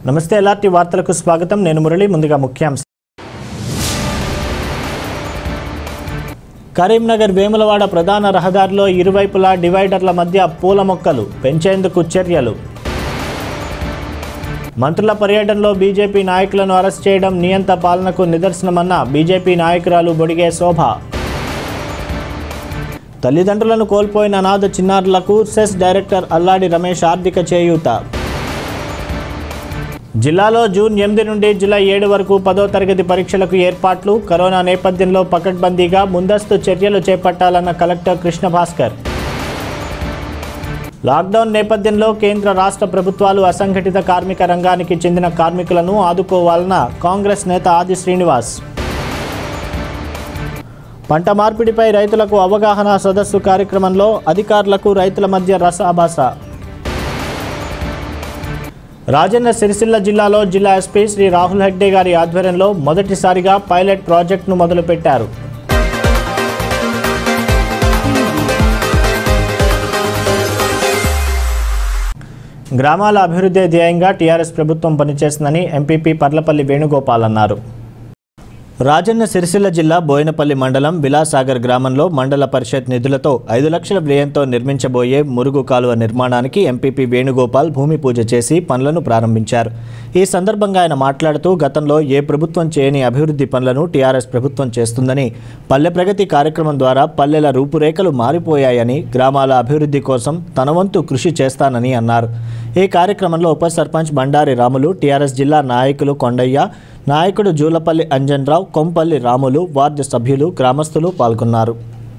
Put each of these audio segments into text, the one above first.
నమస్తే ఎల్ఆర్టీ వార్తలకు స్వాగతం నేను మురళి ముందుగా ముఖ్యాంశం కరీంనగర్ వేములవాడ ప్రధాన రహదారిలో ఇరువైపులా డివైడర్ల మధ్య పూల మొక్కలు పెంచేందుకు చర్యలు మంత్రుల పర్యటనలో బీజేపీ నాయకులను అరెస్ట్ చేయడం నియంత పాలనకు నిదర్శనమన్న బీజేపీ నాయకురాలు బొడిగే శోభ తల్లిదండ్రులను కోల్పోయిన అనాథ చిన్నారులకు సెస్ డైరెక్టర్ అల్లాడి రమేష్ ఆర్థిక చేయూత జిల్లాలో జూన్ ఎనిమిది నుండి జూలై ఏడు వరకు పదో తరగతి పరీక్షలకు ఏర్పాట్లు కరోనా నేపథ్యంలో పకడ్బందీగా ముందస్తు చర్యలు చేపట్టాలన్న కలెక్టర్ కృష్ణ భాస్కర్ లాక్డౌన్ నేపథ్యంలో కేంద్ర రాష్ట్ర ప్రభుత్వాలు అసంఘటిత కార్మిక రంగానికి చెందిన కార్మికులను ఆదుకోవాలన్న కాంగ్రెస్ నేత ఆది శ్రీనివాస్ పంట మార్పిడిపై రైతులకు అవగాహన సదస్సు కార్యక్రమంలో అధికారులకు రైతుల మధ్య రసాభాస రాజన్న సిరిసిల్ల జిల్లాలో జిల్లా ఎస్పీ శ్రీ రాహుల్ హెగ్డే గారి ఆధ్వర్యంలో మొదటిసారిగా పైలట్ ప్రాజెక్టును మొదలుపెట్టారు గ్రామాల అభివృద్ధి ధ్యేయంగా టీఆర్ఎస్ ప్రభుత్వం పనిచేస్తుందని ఎంపీపీ పర్లపల్లి వేణుగోపాల్ అన్నారు రాజన్న సిరిసిల్ల జిల్లా బోయినపల్లి మండలం విలాసాగర్ గ్రామంలో మండల పరిషత్ నిధులతో ఐదు లక్షల వ్యయంతో నిర్మించబోయే మురుగు కాలువ నిర్మాణానికి ఎంపీపీ వేణుగోపాల్ భూమి పూజ చేసి పనులను ప్రారంభించారు ఈ సందర్భంగా ఆయన మాట్లాడుతూ గతంలో ఏ ప్రభుత్వం చేయని అభివృద్ధి పనులను టీఆర్ఎస్ ప్రభుత్వం చేస్తుందని పల్లె ప్రగతి కార్యక్రమం ద్వారా పల్లెల రూపురేఖలు మారిపోయాయని గ్రామాల అభివృద్ధి కోసం తన వంతు కృషి చేస్తానని అన్నారు ఈ కార్యక్రమంలో ఉప సర్పంచ్ బండారి రాములు టీఆర్ఎస్ జిల్లా నాయకులు కొండయ్య నాయకుడు జూలపల్లి అంజన్రావు కొంపల్లి రాములు వార్డు సభ్యులు గ్రామస్తులు పాల్గొన్నారు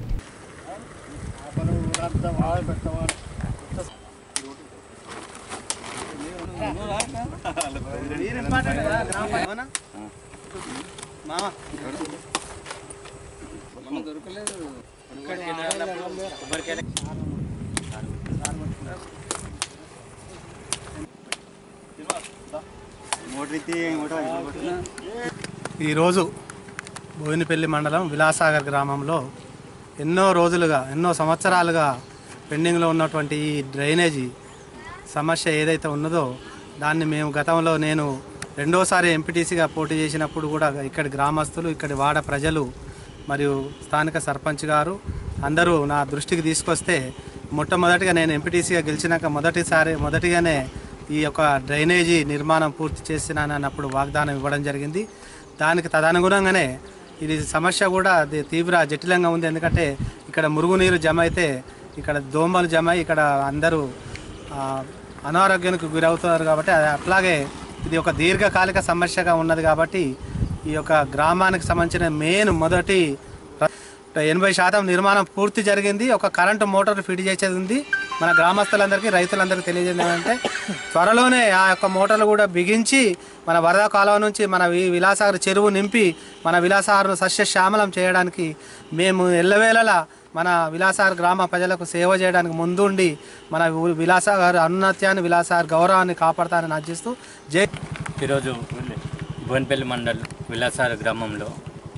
ఈరోజు బోయినపల్లి మండలం విలాసాగర్ గ్రామంలో ఎన్నో రోజులుగా ఎన్నో సంవత్సరాలుగా పెండింగ్లో ఉన్నటువంటి ఈ డ్రైనేజీ సమస్య ఏదైతే ఉన్నదో దాన్ని మేము గతంలో నేను రెండోసారి ఎంపీటీసీగా పోటీ చేసినప్పుడు కూడా ఇక్కడి గ్రామస్తులు ఇక్కడి వాడ ప్రజలు మరియు స్థానిక సర్పంచ్ గారు అందరూ నా దృష్టికి తీసుకొస్తే మొట్టమొదటిగా నేను ఎంపీటీసీగా గెలిచినాక మొదటిసారి మొదటిగానే ఈ యొక్క డ్రైనేజీ నిర్మాణం పూర్తి చేసినానన్నప్పుడు వాగ్దానం ఇవ్వడం జరిగింది దానికి తదనుగుణంగానే ఇది సమస్య కూడా అది తీవ్ర జటిలంగా ఉంది ఎందుకంటే ఇక్కడ మురుగునీరు జమ అయితే ఇక్కడ దోమలు జమ అయి ఇక్కడ అందరూ ఆ, అనారోగ్యానికి గురవుతున్నారు కాబట్టి అది అట్లాగే ఇది ఒక దీర్ఘకాలిక సమస్యగా ఉన్నది కాబట్టి ఈ యొక్క గ్రామానికి సంబంధించిన మెయిన్ మొదటి ప్ర- ఎనభై శాతం నిర్మాణం పూర్తి జరిగింది ఒక కరెంటు మోటార్ ఫిట్ చేసేది ఉంది మన గ్రామస్తులందరికీ రైతులందరికీ తెలియజేది ఏంటంటే త్వరలోనే ఆ యొక్క మోటార్లు కూడా బిగించి మన వరద కాలువ నుంచి మన వి- విలాసాగర్ చెరువు నింపి మన విలాసాగర్ను సస్యశ్యామలం చేయడానికి మేము ఎల్లవేళలా మన విలాసాగర్ గ్రామ ప్రజలకు సేవ చేయడానికి ముందుండి మన ఊ- విలాసాగర్ ఔన్నత్యాన్ని విలాసాగర్ గౌరవాన్ని కాపాడతానని ఆశిస్తూ జై ఈరోజు బోన్పల్లి మండల్ విలాసార గ్రామంలో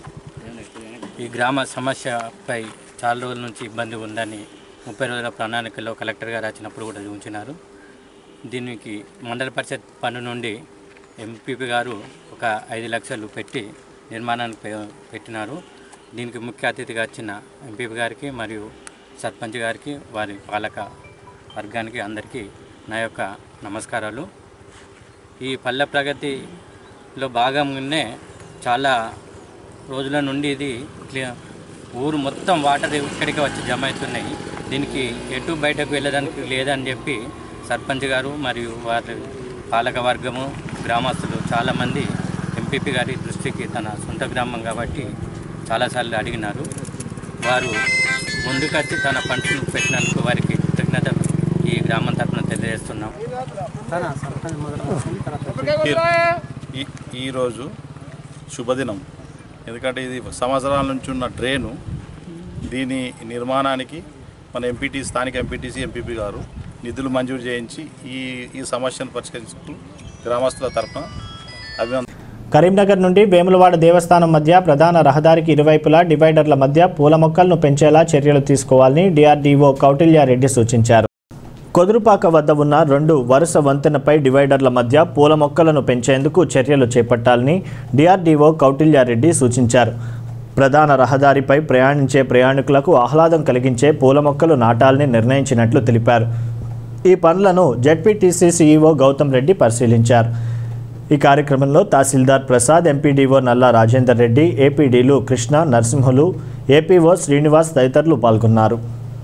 ఈ గ్రామ సమస్యపై చాలా రోజుల నుంచి ఇబ్బంది ఉందని ముప్పై రోజుల ప్రణాళికలో కలెక్టర్ గారు వచ్చినప్పుడు కూడా చూపించినారు దీనికి మండల పరిషత్ పన్ను నుండి ఎంపీపీ గారు ఒక ఐదు లక్షలు పెట్టి నిర్మాణానికి పె- పెట్టినారు దీనికి ముఖ్య అతిథిగా వచ్చిన ఎంపీపీ గారికి మరియు సర్పంచ్ గారికి వారి పాలక వర్గానికి అందరికీ నా యొక్క నమస్కారాలు ఈ పల్లె ప్రగతిలో భాగంగానే చాలా రోజుల నుండి ఇది క్లియర్ ఊరు మొత్తం వాటర్ ఇక్కడికి వచ్చి జమ అవుతున్నాయి దీనికి ఎటు బయటకు వెళ్ళడానికి లేదని చెప్పి సర్పంచ్ గారు మరియు వారి పాలక వర్గము గ్రామస్తులు చాలామంది ఎంపీపీ గారి దృష్టికి తన సొంత గ్రామం కాబట్టి చాలాసార్లు అడిగినారు వారు ముందుకొచ్చి తన పంటను పెట్టినందుకు వారికి కృతజ్ఞతలు ఈ గ్రామం తరఫున తెలియజేస్తున్నాం తన సర్పంచ్ మొదలు తర్వాత ఈ ఈరోజు శుభదినం ఎందుకంటే ఇది సంవత్సరాల నుంచి ఉన్న డ్రైను దీని నిర్మాణానికి మన ఎంపీటీ స్థానిక ఎంపీటీసీ ఎంపీపీ గారు నిధులు మంజూరు చేయించి ఈ ఈ సమస్యను పరిష్కరించుకు గ్రామస్తుల తరఫున అభినందన కరీంనగర్ నుండి వేములవాడ దేవస్థానం మధ్య ప్రధాన రహదారికి ఇరువైపులా డివైడర్ల మధ్య పూల మొక్కలను పెంచేలా చర్యలు తీసుకోవాలని డిఆర్డీఓ కౌటిల్యారెడ్డి సూచించారు కొదురుపాక వద్ద ఉన్న రెండు వరుస వంతెనపై డివైడర్ల మధ్య పూల మొక్కలను పెంచేందుకు చర్యలు చేపట్టాలని డిఆర్డీఓ కౌటిల్యారెడ్డి సూచించారు ప్రధాన రహదారిపై ప్రయాణించే ప్రయాణికులకు ఆహ్లాదం కలిగించే పూల మొక్కలు నాటాలని నిర్ణయించినట్లు తెలిపారు ఈ పనులను జెడ్పీటీసీ సీఈఓ గౌతమ్ రెడ్డి పరిశీలించారు ఈ కార్యక్రమంలో తహసీల్దార్ ప్రసాద్ ఎంపీడీఓ నల్లా రాజేందర్ రెడ్డి ఏపీడీలు కృష్ణ నరసింహులు ఏపీఓ శ్రీనివాస్ తదితరులు పాల్గొన్నారు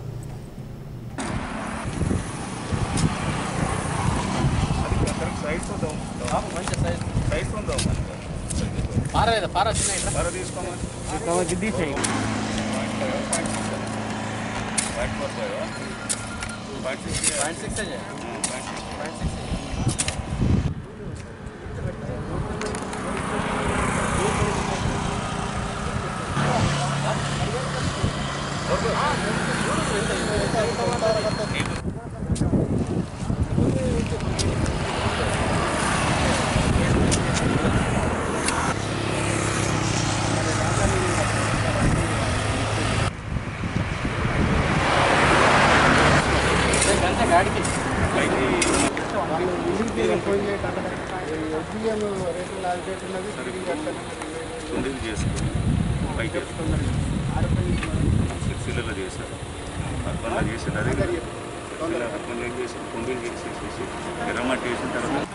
తొందరగా చేసుకుని పైకి సిల్లలో చేశారు అర్పణలో చేశారు అదే కదా అర్పణలో ఏం చేశారు తొందరగా చేసేసి ఎర్రమట్టి వేసిన తర్వాత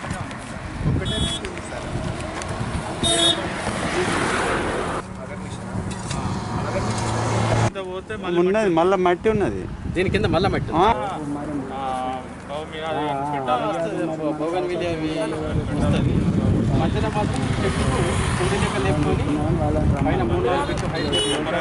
ఉన్నది మళ్ళీ మట్టి ఉన్నది దీని కింద మళ్ళా మట్టి ఆ? బోగన్విలియా అవి వస్తుంది మధ్యన మాత్రం చెట్టుకు కుండి లెక్క లేపుకొని పైన మూడు నాలుగు ఫీట్లు హైట్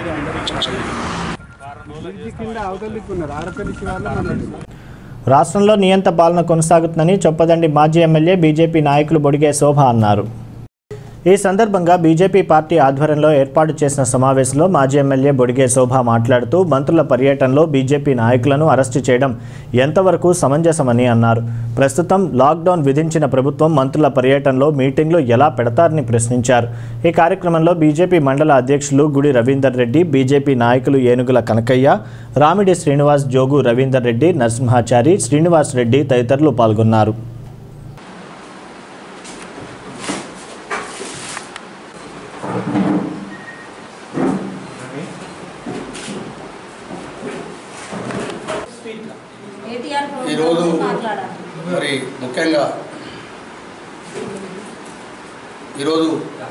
కింద అవతల దిక్కున్నారు ఆరపల్లి శివార్లో మనది రాష్ట్రంలో నియంత పాలన కొనసాగుతుందని చొప్పదండి మాజీ ఎమ్మెల్యే బీజేపీ నాయకులు బొడిగే శోభ అన్నారు ఈ సందర్భంగా బీజేపీ పార్టీ ఆధ్వర్యంలో ఏర్పాటు చేసిన సమావేశంలో మాజీ ఎమ్మెల్యే బొడిగే శోభ మాట్లాడుతూ మంత్రుల పర్యటనలో బీజేపీ నాయకులను అరెస్టు చేయడం ఎంతవరకు సమంజసమని అన్నారు ప్రస్తుతం లాక్డౌన్ విధించిన ప్రభుత్వం మంత్రుల పర్యటనలో మీటింగ్లు ఎలా పెడతారని ప్రశ్నించారు ఈ కార్యక్రమంలో బీజేపీ మండల అధ్యక్షులు గుడి రవీందర్ రెడ్డి బీజేపీ నాయకులు ఏనుగుల కనకయ్య రామిడి శ్రీనివాస్ జోగు రవీందర్ రెడ్డి నరసింహాచారి శ్రీనివాస్ రెడ్డి తదితరులు పాల్గొన్నారు ఈరోజు మరి ముఖ్యంగా ఈరోజు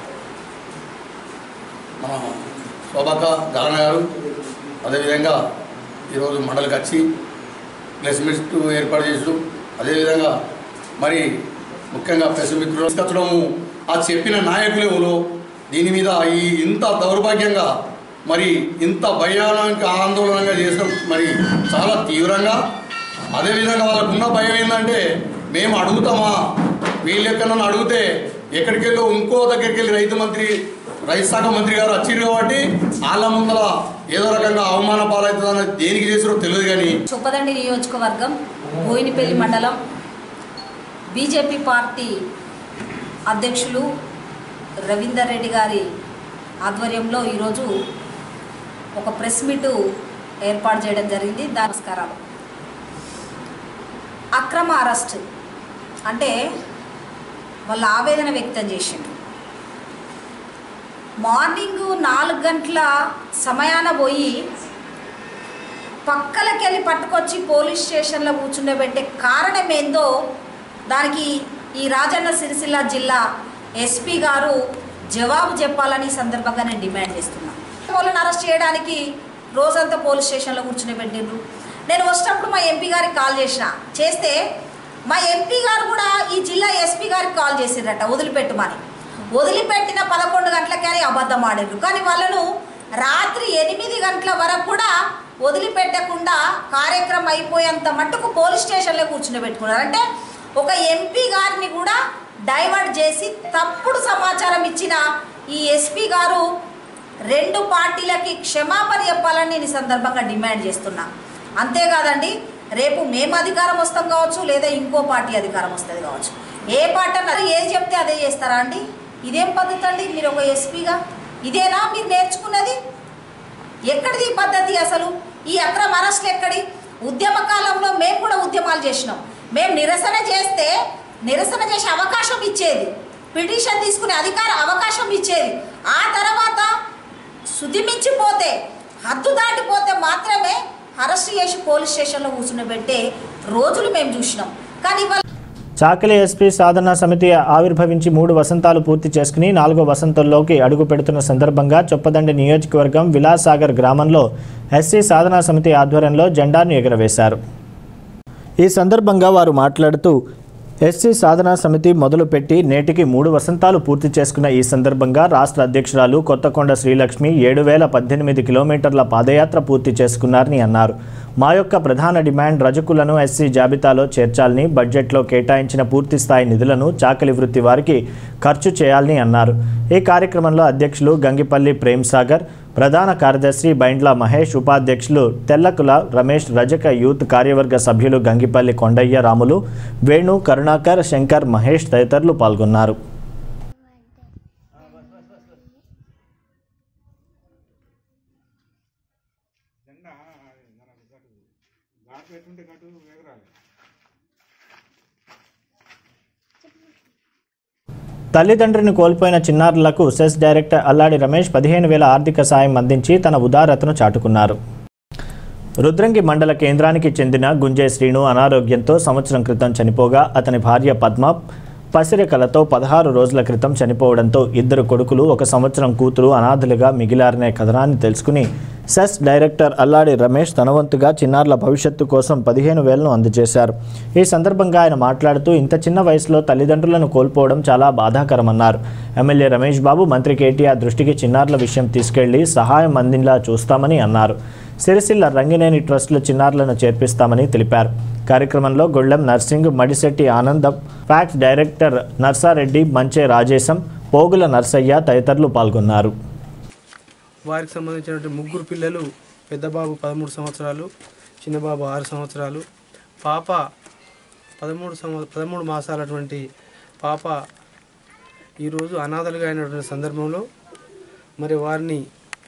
మన శోభక్క గాలన గారు అదేవిధంగా ఈరోజు మండలికి వచ్చి ప్రెస్ మీట్ ఏర్పాటు చేసాం అదేవిధంగా మరి ముఖ్యంగా ప్రెస్ మిత్రులు తీసుకొచ్చడము ఆ చెప్పిన నాయకులు ఎవరు దీని మీద ఈ ఇంత దౌర్భాగ్యంగా మరి ఇంత భయానక ఆందోళనగా చేసిన మరి చాలా తీవ్రంగా అదేవిధంగా వాళ్ళకున్న భయం ఏంటంటే మేము అడుగుతామా వీళ్ళు ఎక్కడన్నా అడిగితే ఎక్కడికి వెళ్ళో ఇంకో దగ్గరికి వెళ్ళి రైతు మంత్రి రైతు శాఖ మంత్రి గారు వచ్చిర్రు కాబట్టి వాళ్ళ ముందర ఏదో రకంగా అవమాన పాలవుతుందని దేనికి చేసారో తెలియదు కానీ చొప్పదండి నియోజకవర్గం బోయినపల్లి మండలం బీజేపీ పార్టీ అధ్యక్షులు రవీందర్ రెడ్డి గారి ఆధ్వర్యంలో ఈరోజు ఒక ప్రెస్ మీటు ఏర్పాటు చేయడం జరిగింది దా- నమస్కారాలు అక్రమ అరెస్ట్ అంటే వాళ్ళ ఆవేదన వ్యక్తం చేసిండ్రు మార్నింగ్ నాలుగు గంటల సమయాన పోయి పక్కలకెళ్ళి పట్టుకొచ్చి పోలీస్ స్టేషన్లో కూర్చుండబెట్టే కారణం ఏందో దానికి ఈ రాజన్న సిరిసిల్ల జిల్లా ఎస్పీ గారు జవాబు చెప్పాలని ఈ సందర్భంగా నేను డిమాండ్ చేస్తున్నా వాళ్ళని అరెస్ట్ చేయడానికి రోజంతా పోలీస్ స్టేషన్లో కూర్చుని పెట్టిండ్రు నేను వచ్చినప్పుడు మా ఎంపీ గారికి కాల్ చేసిన చేస్తే మా ఎంపీ గారు కూడా ఈ జిల్లా ఎస్పీ గారికి కాల్ చేసిండ్రట వదిలిపెట్టుమని వదిలిపెట్టిన పదకొండు గంటలకే అబద్ధం ఆడిండ్రు కానీ వాళ్ళను రాత్రి ఎనిమిది గంటల వరకు కూడా వదిలిపెట్టకుండా కార్యక్రమం అయిపోయేంత మట్టుకు పోలీస్ స్టేషన్లో కూర్చుని పెట్టుకున్నారు అంటే ఒక ఎంపీ గారిని కూడా డైవర్ట్ చేసి తప్పుడు సమాచారం ఇచ్చిన ఈ ఎస్పీ గారు రెండు పార్టీలకి క్షమాపణ చెప్పాలని నేను ఈ సందర్భంగా డిమాండ్ చేస్తున్నా అంతేకాదండి రేపు మేము అధికారం వస్తాం కావచ్చు లేదా ఇంకో పార్టీ అధికారం వస్తుంది కావచ్చు ఏ పార్టీ అన్నా ఏది చెప్తే అదే చేస్తారా అండి ఇదేం పద్ధతి అండి మీరు ఒక ఎస్పీగా ఇదేనా మీరు నేర్చుకున్నది ఎక్కడిది ఈ పద్ధతి అసలు ఈ అక్రమ అరెస్ట్లు ఎక్కడి ఉద్యమ కాలంలో మేము కూడా ఉద్యమాలు చేసినాం మేము నిరసన చేస్తే నిరసన చేసే అవకాశం ఇచ్చేది పిటిషన్ తీసుకునే అధికార అవకాశం ఇచ్చేది ఆ తర్వాత శుతిమించిపోతే హద్దు దాటిపోతే మాత్రమే అరెస్ట్ చేసి పోలీస్ స్టేషన్లో కూర్చుండబెట్టే రోజులు మేము చూసినాం కానీ ఇవాళ చాకలి ఎస్పీ సాధనా సమితి ఆవిర్భవించి మూడు వసంతాలు పూర్తి చేసుకుని నాలుగో వసంతంలోకి అడుగు పెడుతున్న సందర్భంగా చొప్పదండి నియోజకవర్గం విలాసాగర్ గ్రామంలో ఎస్సీ సాధనా సమితి ఆధ్వర్యంలో జెండాను ఎగురవేశారు ఈ సందర్భంగా వారు మాట్లాడుతూ ఎస్సీ సాధనా సమితి మొదలుపెట్టి నేటికి మూడు వసంతాలు పూర్తి చేసుకున్న ఈ సందర్భంగా రాష్ట్ర అధ్యక్షురాలు కొత్తకొండ శ్రీలక్ష్మి ఏడు వేల పద్దెనిమిది కిలోమీటర్ల పాదయాత్ర పూర్తి చేసుకున్నారని అన్నారు మా యొక్క ప్రధాన డిమాండ్ రజకులను ఎస్సీ జాబితాలో చేర్చాలని బడ్జెట్లో కేటాయించిన పూర్తి స్థాయి నిధులను చాకలి వృత్తి వారికి ఖర్చు చేయాలని అన్నారు ఈ కార్యక్రమంలో అధ్యక్షులు గంగిపల్లి ప్రేమ్ సాగర్ ప్రధాన కార్యదర్శి బైండ్ల మహేష్ ఉపాధ్యక్షులు తెల్లకుల రమేష్ రజక యూత్ కార్యవర్గ సభ్యులు గంగిపల్లి కొండయ్య రాములు వేణు కరుణాకర్ శంకర్ మహేష్ తదితరులు పాల్గొన్నారు తల్లిదండ్రిని కోల్పోయిన చిన్నారులకు సెస్ డైరెక్టర్ అల్లాడి రమేష్ పదిహేను వేల ఆర్థిక సాయం అందించి తన ఉదారతను చాటుకున్నారు రుద్రంగి మండల కేంద్రానికి చెందిన గుంజే శ్రీను అనారోగ్యంతో సంవత్సరం క్రితం చనిపోగా అతని భార్య పద్మ పసిరికలతో పదహారు రోజుల క్రితం చనిపోవడంతో ఇద్దరు కొడుకులు ఒక సంవత్సరం కూతురు అనాథులుగా మిగిలారనే కథనాన్ని తెలుసుకుని సెస్ డైరెక్టర్ అల్లాడి రమేష్ తన వంతుగా చిన్నారుల భవిష్యత్తు కోసం పదిహేను వేలను అందజేశారు ఈ సందర్భంగా ఆయన మాట్లాడుతూ ఇంత చిన్న వయసులో తల్లిదండ్రులను కోల్పోవడం చాలా బాధాకరమన్నారు ఎమ్మెల్యే రమేష్ బాబు మంత్రి కేటీఆర్ దృష్టికి చిన్నారుల విషయం తీసుకెళ్లి సహాయం అందింలా చూస్తామని అన్నారు సిరిసిల్ల రంగినేని ట్రస్టులో చిన్నారులను చేర్పిస్తామని తెలిపారు కార్యక్రమంలో గొళ్ళెం నర్సింగ్ మడిశెట్టి ఆనందం ఫ్యాక్స్ డైరెక్టర్ నర్సారెడ్డి మంచే రాజేశం పోగుల నర్సయ్య తదితరులు పాల్గొన్నారు వారికి సంబంధించినటువంటి ముగ్గురు పిల్లలు పెద్ద బాబు పదమూడు సంవత్సరాలు చిన్న బాబు ఆరు సంవత్సరాలు పాప పదమూడు సంవ పదమూడు మాసాలటువంటి పాప ఈరోజు అనాథలుగా అయినటువంటి సందర్భంలో మరి వారిని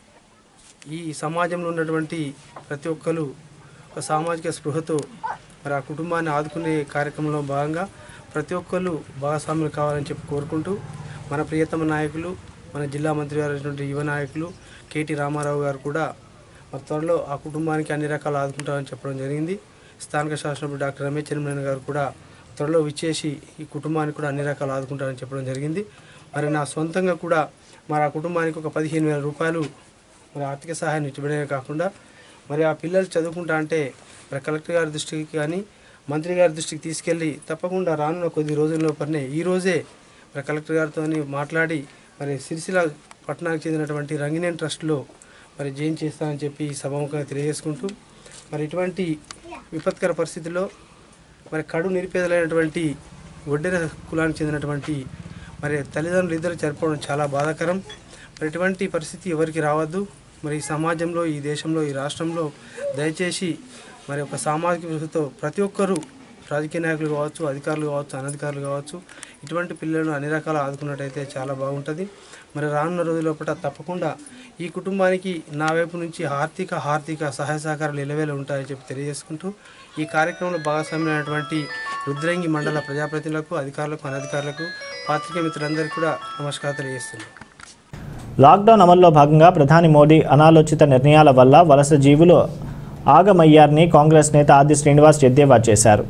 ఈ సమాజంలో ఉన్నటువంటి ప్రతి ఒక్కరు ఒక సామాజిక స్పృహతో మరి ఆ కుటుంబాన్ని ఆదుకునే కార్యక్రమంలో భాగంగా ప్రతి ఒక్కరు భాగస్వాములు కావాలని చెప్పి కోరుకుంటూ మన ప్రియతమ నాయకులు మన జిల్లా మంత్రి గారైనటువంటి యువ నాయకులు కేటీ రామారావు గారు కూడా మరి త్వరలో ఆ కుటుంబానికి అన్ని రకాలు ఆదుకుంటారని చెప్పడం జరిగింది స్థానిక శాసనసభ్యుడు డాక్టర్ రమేష్ చెన్నమనేని గారు కూడా త్వరలో విచ్చేసి ఈ కుటుంబానికి కూడా అన్ని రకాలు ఆదుకుంటారని చెప్పడం జరిగింది మరి నా సొంతంగా కూడా మరి ఆ కుటుంబానికి ఒక పదిహేను వేల రూపాయలు మరి ఆర్థిక సహాయాన్ని ఇవ్వడమే కాకుండా మరి ఆ పిల్లలు చదువుకుంటా అంటే మరి కలెక్టర్ గారి దృష్టికి కానీ మంత్రి గారి దృష్టికి తీసుకెళ్ళి తప్పకుండా రానున్న కొద్ది రోజుల్లోపనే ఈ రోజే మరి కలెక్టర్ గారితో మాట్లాడి మరి సిరిసిల్ల పట్టణానికి చెందినటువంటి రంగినేని ట్రస్ట్లో మరి జైన్ చేస్తానని చెప్పి ఈ సభాముఖంగా తెలియజేసుకుంటూ మరి ఇటువంటి విపత్కర పరిస్థితుల్లో మరి కడు నిరుపేదలైనటువంటి ఒడ్డెర కులానికి చెందినటువంటి మరి తల్లిదండ్రులు ఇద్దరు చనిపోవడం చాలా బాధాకరం మరి ఇటువంటి పరిస్థితి ఎవరికి రావద్దు మరి ఈ సమాజంలో ఈ దేశంలో ఈ రాష్ట్రంలో దయచేసి మరి ఒక సామాజిక విలువతో ప్రతి ఒక్కరూ రాజకీయ నాయకులు కావచ్చు అధికారులు కావచ్చు అనధికారులు కావచ్చు ఇటువంటి పిల్లలను అన్ని రకాల ఆదుకున్నట్టయితే చాలా బాగుంటుంది మరి రానున్న రోజుల తప్పకుండా ఈ కుటుంబానికి నా వైపు నుంచి ఆర్థిక ఆర్థిక సహాయ సహకారాలు ఇలవేలు ఉంటాయని చెప్పి తెలియజేసుకుంటూ ఈ కార్యక్రమంలో భాగస్వామ్యమైనటువంటి రుద్రంగి మండల ప్రజాప్రతినిధులకు అధికారులకు అనధికారులకు పాత్రికేయ మిత్రులందరికీ కూడా నమస్కారం తెలియజేస్తున్నాను లాక్డౌన్ అమల్లో భాగంగా ప్రధాని మోడీ అనాలోచిత నిర్ణయాల వల్ల వలస జీవులు ఆగమయ్యారని కాంగ్రెస్ నేత ఆది శ్రీనివాస్ ఎద్దేవా చేశారు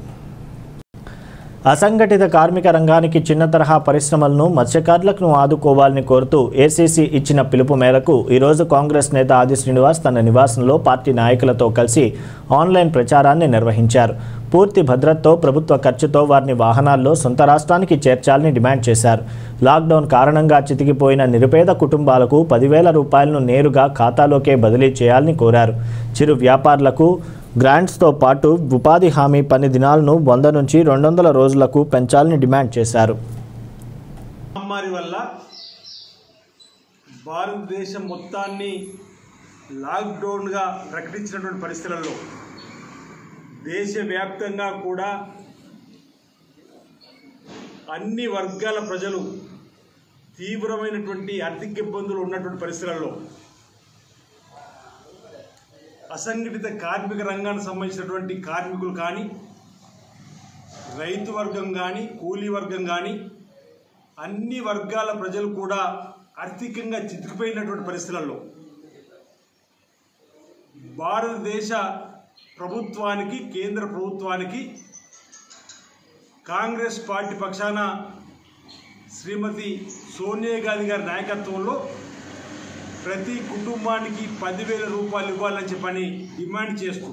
అసంఘటిత కార్మిక రంగానికి చిన్న తరహా పరిశ్రమలను మత్స్యకారులకు ఆదుకోవాలని కోరుతూ ఏసీసీ ఇచ్చిన పిలుపు మేరకు ఈరోజు కాంగ్రెస్ నేత ఆది శ్రీనివాస్ తన నివాసంలో పార్టీ నాయకులతో కలిసి ఆన్లైన్ ప్రచారాన్ని నిర్వహించారు పూర్తి భద్రతతో ప్రభుత్వ ఖర్చుతో వారిని వాహనాల్లో సొంత రాష్ట్రానికి చేర్చాలని డిమాండ్ చేశారు లాక్డౌన్ కారణంగా చితికిపోయిన నిరుపేద కుటుంబాలకు పదివేల రూపాయలను నేరుగా ఖాతాలోకే బదిలీ చేయాలని కోరారు చిరు వ్యాపారులకు గ్రాంట్స్తో పాటు ఉపాధి హామీ పని దినాలను వంద నుంచి రెండు వందల రోజులకు పెంచాలని డిమాండ్ చేశారు మహమ్మారి వల్ల భారతదేశం మొత్తాన్ని లాక్డౌన్గా ప్రకటించినటువంటి పరిస్థితులలో దేశవ్యాప్తంగా కూడా అన్ని వర్గాల ప్రజలు తీవ్రమైనటువంటి ఆర్థిక ఇబ్బందులు ఉన్నటువంటి పరిస్థితులలో అసంఘటిత కార్మిక రంగానికి సంబంధించినటువంటి కార్మికులు కానీ రైతు వర్గం కానీ కూలీ వర్గం కానీ అన్ని వర్గాల ప్రజలు కూడా ఆర్థికంగా చితికిపోయినటువంటి పరిస్థితులలో భారతదేశ ప్రభుత్వానికి కేంద్ర ప్రభుత్వానికి కాంగ్రెస్ పార్టీ పక్షాన శ్రీమతి సోనియా గాంధీ గారి నాయకత్వంలో ప్రతి కుటుంబానికి పదివేల రూపాయలు ఇవ్వాలని చెప్పని డిమాండ్ చేస్తూ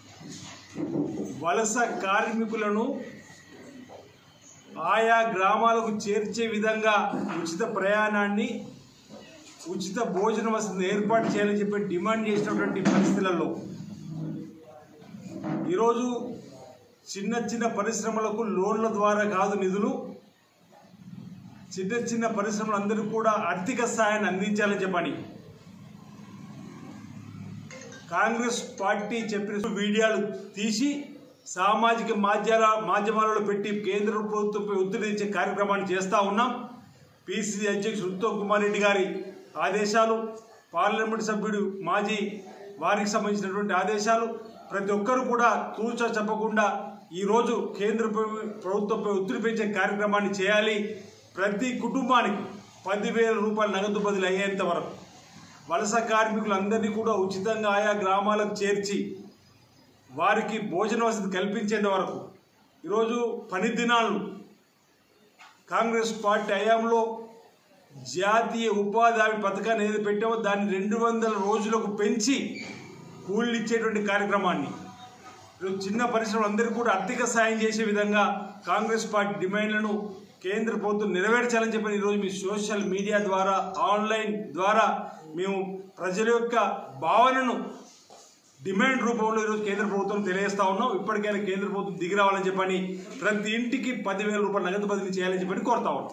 వలస కార్మికులను ఆయా గ్రామాలకు చేర్చే విధంగా ఉచిత ప్రయాణాన్ని ఉచిత భోజన వసతిని ఏర్పాటు చేయాలని చెప్పి డిమాండ్ చేసినటువంటి పరిస్థితులలో ఈరోజు చిన్న చిన్న పరిశ్రమలకు లోన్ల ద్వారా కాదు నిధులు చిన్న చిన్న పరిశ్రమలందరికీ కూడా ఆర్థిక సహాయాన్ని అందించాలని చెప్పని కాంగ్రెస్ పార్టీ చెప్పిన వీడియోలు తీసి సామాజిక మాధ్యమాల మాధ్యమాలలో పెట్టి కేంద్ర ప్రభుత్వంపై ఒత్తిడి తెచ్చే కార్యక్రమాన్ని చేస్తూ ఉన్నాం పిసిసి అధ్యక్షుడు ఉత్తమ్ కుమార్ రెడ్డి గారి ఆదేశాలు పార్లమెంట్ సభ్యుడు మాజీ వారికి సంబంధించినటువంటి ఆదేశాలు ప్రతి ఒక్కరు కూడా తూచా చెప్పకుండా ఈరోజు కేంద్ర ప్రభు- ప్రభుత్వంపై ఒత్తిడి పెంచే కార్యక్రమాన్ని చేయాలి ప్రతి కుటుంబానికి పదివేల రూపాయల నగదు బదిలీ అయ్యేంత వరకు వలస కార్మికులందరినీ కూడా ఉచితంగా ఆయా గ్రామాలకు చేర్చి వారికి భోజన వసతి కల్పించేంత వరకు ఈరోజు పని దినాలను కాంగ్రెస్ పార్టీ హయాంలో జాతీయ ఉపాధి హామీ పథకాన్ని ఏది పెట్టామో దాన్ని రెండు వందల రోజులకు పెంచి కూలీలు ఇచ్చేటువంటి కార్యక్రమాన్ని ఈరోజు చిన్న పరిశ్రమలందరికీ కూడా ఆర్థిక సాయం చేసే విధంగా కాంగ్రెస్ పార్టీ డిమాండ్లను కేంద్ర ప్రభుత్వం నెరవేర్చాలని చెప్పి ఈరోజు మీ సోషల్ మీడియా ద్వారా ఆన్లైన్ ద్వారా మేము ప్రజల యొక్క భావనను డిమాండ్ రూపంలో ఈరోజు కేంద్ర ప్రభుత్వం తెలియజేస్తా ఉన్నాం ఇప్పటికైనా కేంద్ర ప్రభుత్వం దిగి రావాలని చెప్పని ప్రతి ఇంటికి పదివేల రూపాయలు నగదు బదిలీ చేయాలని చెప్పని కోరుతా ఉన్నాం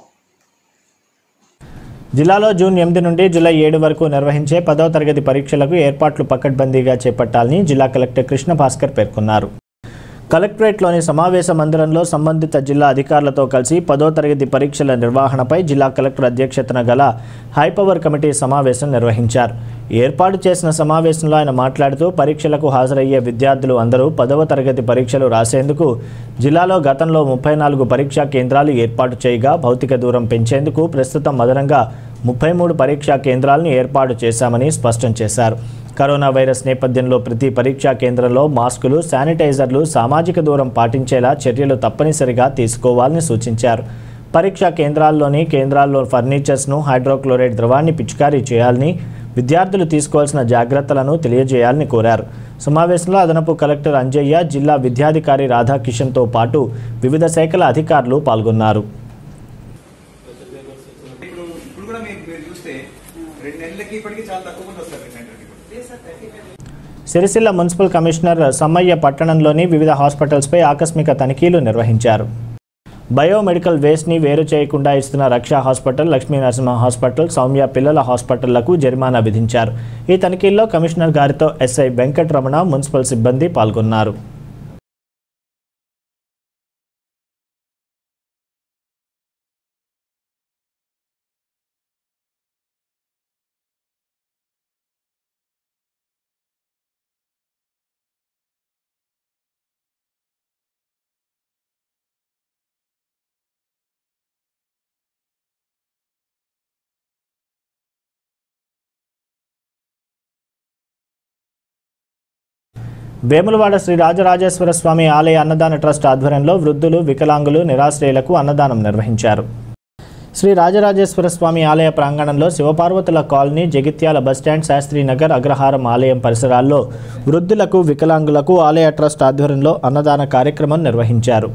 జిల్లాలో జూన్ ఎనిమిది నుండి జూలై ఏడు వరకు నిర్వహించే పదవ తరగతి పరీక్షలకు ఏర్పాట్లు పకడ్బందీగా చేపట్టాలని జిల్లా కలెక్టర్ కృష్ణ భాస్కర్ పేర్కొన్నారు కలెక్టరేట్లోని సమావేశ మందిరంలో సంబంధిత జిల్లా అధికారులతో కలిసి పదో తరగతి పరీక్షల నిర్వహణపై జిల్లా కలెక్టర్ అధ్యక్షతన గల హైపవర్ కమిటీ సమావేశం నిర్వహించారు ఏర్పాటు చేసిన సమావేశంలో ఆయన మాట్లాడుతూ పరీక్షలకు హాజరయ్యే విద్యార్థులు అందరూ పదవ తరగతి పరీక్షలు రాసేందుకు జిల్లాలో గతంలో ముప్పై నాలుగు పరీక్షా కేంద్రాలు ఏర్పాటు చేయగా భౌతిక దూరం పెంచేందుకు ప్రస్తుతం అదనంగా ముప్పై మూడు పరీక్షా కేంద్రాలను ఏర్పాటు చేశామని స్పష్టం చేశారు కరోనా వైరస్ నేపథ్యంలో ప్రతి పరీక్షా కేంద్రంలో మాస్కులు శానిటైజర్లు సామాజిక దూరం పాటించేలా చర్యలు తప్పనిసరిగా తీసుకోవాలని సూచించారు పరీక్షా కేంద్రాల్లోని కేంద్రాల్లో ఫర్నిచర్స్ను హైడ్రోక్లోరైడ్ ద్రవాన్ని పిచికారీ చేయాలని విద్యార్థులు తీసుకోవాల్సిన జాగ్రత్తలను తెలియజేయాలని కోరారు సమావేశంలో అదనపు కలెక్టర్ అంజయ్య జిల్లా విద్యాధికారి రాధాకిషన్తో పాటు వివిధ శాఖల అధికారులు పాల్గొన్నారు ఇప్పుడు ఇప్పుడు కూడా మీరు మీరు చూస్తే రెండు నెలలకి ఇప్పటికి చాలా తక్కువ మంది వస్తారు సెంటర్కి సిరిసిల్ల మున్సిపల్ కమిషనర్ సమ్మయ్య పట్టణంలోని వివిధ హాస్పిటల్స్పై ఆకస్మిక తనిఖీలు నిర్వహించారు బయోమెడికల్ వేస్ట్ని వేరు చేయకుండా ఇస్తున్న రక్షా హాస్పిటల్ లక్ష్మీ నరసింహ హాస్పిటల్ సౌమ్య పిల్లల హాస్పిటళ్లకు జరిమానా విధించారు ఈ తనిఖీల్లో కమిషనర్ గారితో ఎస్ఐ వెంకటరమణ మున్సిపల్ సిబ్బంది పాల్గొన్నారు వేములవాడ శ్రీ రాజరాజేశ్వర స్వామి ఆలయ అన్నదాన ట్రస్ట్ ఆధ్వర్యంలో వృద్ధులు వికలాంగులు నిరాశ్రయులకు అన్నదానం నిర్వహించారు శ్రీ రాజరాజేశ్వర స్వామి ఆలయ ప్రాంగణంలో శివపార్వతుల కాలనీ జగిత్యాల బస్టాండ్ శాస్త్రీనగర్ అగ్రహారం ఆలయం పరిసరాల్లో వృద్ధులకు వికలాంగులకు ఆలయ ట్రస్ట్ ఆధ్వర్యంలో అన్నదాన కార్యక్రమం నిర్వహించారు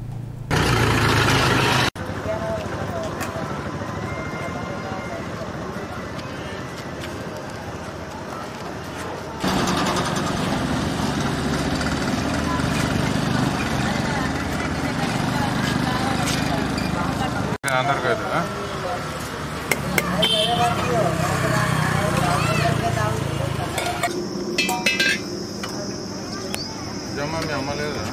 అందరికి అవుతుందా జమ్మ మీ అమ్మ లేదా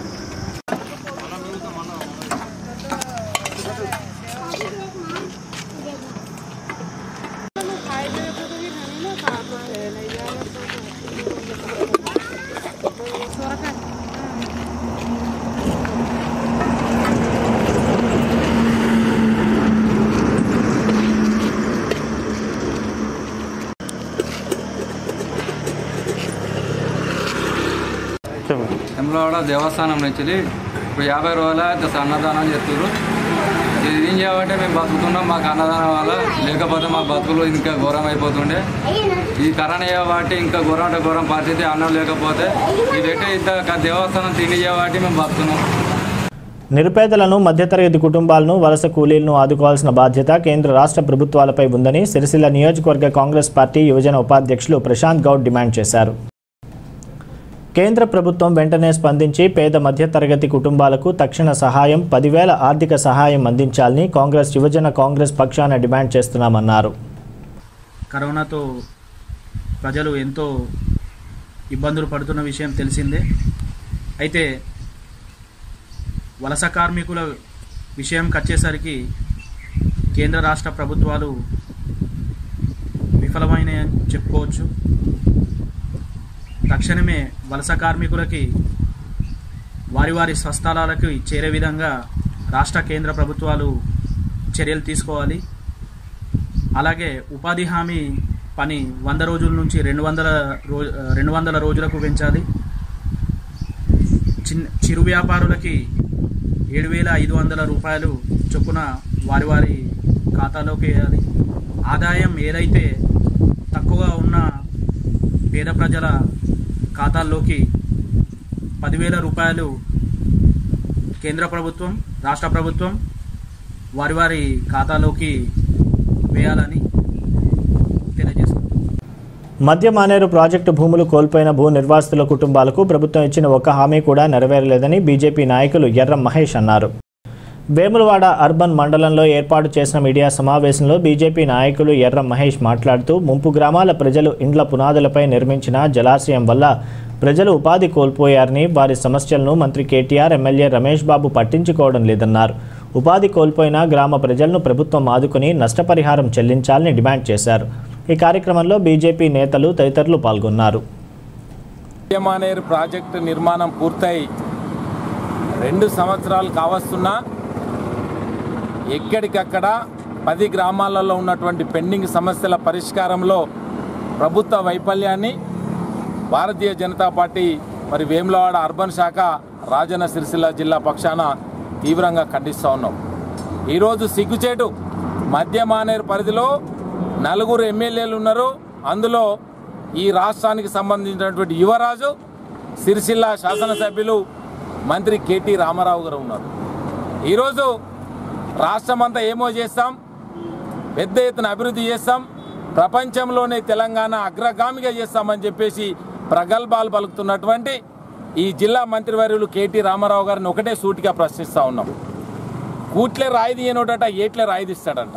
వేములవాడ దేవస్థానం నుంచి ఇప్పుడు యాభై రోజుల జస్ట్ అన్నదానం చేస్తున్నారు ఇది ఏం చేయాలంటే మేము బతుకుతున్నాం మాకు అన్నదానం వల్ల లేకపోతే మా బతుకులు ఇంకా ఘోరం అయిపోతుండే ఈ కరోనా చేయబట్టి ఇంకా ఘోరం అంటే ఘోరం పరిస్థితి అన్నం లేకపోతే ఇది పెట్టి ఇంత దేవస్థానం తిండి చేయబట్టి మేము బతుకున్నాం నిరుపేదలను మధ్యతరగతి కుటుంబాలను వలస కూలీలను ఆదుకోవాల్సిన బాధ్యత కేంద్ర రాష్ట్ర ప్రభుత్వాలపై ఉందని సిరిసిల్ల నియోజకవర్గ కాంగ్రెస్ పార్టీ యువజన ఉపాధ్యక్షులు ప్రశాంత్ గౌడ్ డిమాండ్ చేశారు కేంద్ర ప్రభుత్వం వెంటనే స్పందించి పేద మధ్యతరగతి కుటుంబాలకు తక్షణ సహాయం పదివేల ఆర్థిక సహాయం అందించాలని కాంగ్రెస్ యువజన కాంగ్రెస్ పక్షాన డిమాండ్ చేస్తున్నామన్నారు కరోనాతో ప్రజలు ఎంతో ఇబ్బందులు పడుతున్న విషయం తెలిసిందే అయితే వలస కార్మికుల విషయంకి వచ్చేసరికి కేంద్ర రాష్ట్ర ప్రభుత్వాలు విఫలమైన చెప్పుకోవచ్చు తక్షణమే వలస కార్మికులకి వారి వారి స్వస్థలాలకు చేరే విధంగా రాష్ట్ర కేంద్ర ప్రభుత్వాలు చర్యలు తీసుకోవాలి అలాగే ఉపాధి హామీ పని వంద రోజుల నుంచి రెండు వందల రో రెండు వందల రోజులకు పెంచాలి చిన్న చిరు వ్యాపారులకి ఏడు వేల ఐదు వందల రూపాయలు చొప్పున వారి వారి ఖాతాలోకి వేయాలి ఆదాయం ఏదైతే తక్కువగా ఉన్న పేద ప్రజల ఖాతాల్లోకి పదివేల రూపాయలు కేంద్ర ప్రభుత్వం రాష్ట్ర ప్రభుత్వం వారి వారి ఖాతాలోకి వేయాలని తెలియజేస్తుంది మధ్య మానేరు ప్రాజెక్టు భూములు కోల్పోయిన భూ నిర్వాసితుల కుటుంబాలకు ప్రభుత్వం ఇచ్చిన ఒక్క హామీ కూడా నెరవేరలేదని బీజేపీ నాయకులు ఎర్రం మహేష్ అన్నారు వేములవాడ అర్బన్ మండలంలో ఏర్పాటు చేసిన మీడియా సమావేశంలో బీజేపీ నాయకులు ఎర్రం మహేష్ మాట్లాడుతూ ముంపు గ్రామాల ప్రజలు ఇండ్ల పునాదులపై నిర్మించిన జలాశయం వల్ల ప్రజలు ఉపాధి కోల్పోయారని వారి సమస్యలను మంత్రి కేటీఆర్ ఎమ్మెల్యే రమేష్ బాబు పట్టించుకోవడం లేదన్నారు ఉపాధి కోల్పోయిన గ్రామ ప్రజలను ప్రభుత్వం ఆదుకుని నష్టపరిహారం చెల్లించాలని డిమాండ్ చేశారు ఈ కార్యక్రమంలో బీజేపీ నేతలు తదితరులు పాల్గొన్నారు మానేరు ప్రాజెక్టు నిర్మాణం పూర్తయి రెండు సంవత్సరాలు కావస్తున్నా ఎక్కడికక్కడ పది గ్రామాలలో ఉన్నటువంటి పెండింగ్ సమస్యల పరిష్కారంలో ప్రభుత్వ వైఫల్యాన్ని భారతీయ జనతా పార్టీ మరి వేములవాడ అర్బన్ శాఖ రాజన్న సిరిసిల్ల జిల్లా పక్షాన తీవ్రంగా ఖండిస్తూ ఉన్నాం ఈరోజు సిగ్గుచేటు మధ్య మానేరు పరిధిలో నలుగురు ఎమ్మెల్యేలు ఉన్నారు అందులో ఈ రాష్ట్రానికి సంబంధించినటువంటి యువరాజు సిరిసిల్ల శాసనసభ్యులు మంత్రి కేటీ రామారావు గారు ఉన్నారు ఈరోజు రాష్ట్రమంతా ఏమో చేస్తాం పెద్ద ఎత్తున అభివృద్ధి చేస్తాం ప్రపంచంలోనే తెలంగాణ అగ్రగామిగా చేస్తామని చెప్పేసి ప్రగల్భాలు పలుకుతున్నటువంటి ఈ జిల్లా మంత్రివర్యులు కేటీ రామారావు గారిని ఒకటే సూటిగా ప్రశ్నిస్తూ ఉన్నాం కూట్లే రాయి తీయనోటట ఏట్లే రాయి తీస్తాడంట